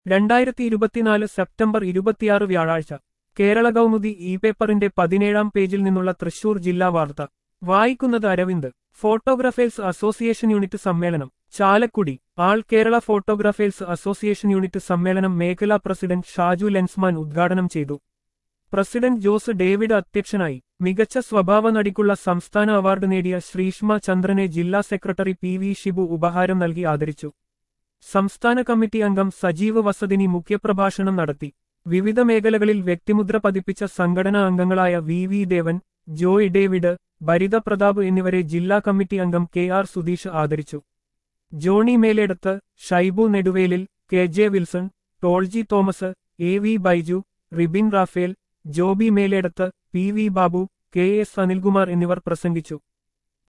രണ്ടായിരത്തി ഇരുപത്തിനാല് സെപ്റ്റംബർ ഇരുപത്തിയാറ് വ്യാഴാഴ്ച കേരള കൗമുദി ഇ പേപ്പറിന്റെ പതിനേഴാം പേജിൽ നിന്നുള്ള തൃശൂർ ജില്ലാ വാർത്ത വായിക്കുന്നത് അരവിന്ദ് ഫോട്ടോഗ്രാഫേഴ്സ് അസോസിയേഷൻ യൂണിറ്റ് സമ്മേളനം Chalakudy all Kerala photographers association unit സമ്മേളനം മേഖലാ പ്രസിഡന്റ് ഷാജു ലെൻസ്മാൻ ഉദ്ഘാടനം ചെയ്തു പ്രസിഡന്റ് ജോസ് ഡേവിഡ് അധ്യക്ഷനായി മികച്ച സ്വഭാവ നടിക്കുള്ള സംസ്ഥാന അവാർഡ് നേടിയ ശ്രീഷ്മ ചന്ദ്രനെ ജില്ലാ സെക്രട്ടറി പി വി ഷിബു ഉപഹാരം നൽകി ആദരിച്ചു സംസ്ഥാന കമ്മിറ്റി അംഗം സജീവ് വസതിനി മുഖ്യപ്രഭാഷണം നടത്തി വിവിധ മേഖലകളിൽ വ്യക്തിമുദ്ര പതിപ്പിച്ച സംഘടനാ അംഗങ്ങളായ V V Devan Joy David Bharitha Pratap എന്നിവരെ ജില്ലാ കമ്മിറ്റി അംഗം കെ ആർ സുധീഷ് ആദരിച്ചു Johnny Meledath Shaibu Neduvelil K J Wilson Tolji Thomas A V Baiju Ribin Raphael Joby Meledath P V Babu K S Anilkumar എന്നിവർ പ്രസംഗിച്ചു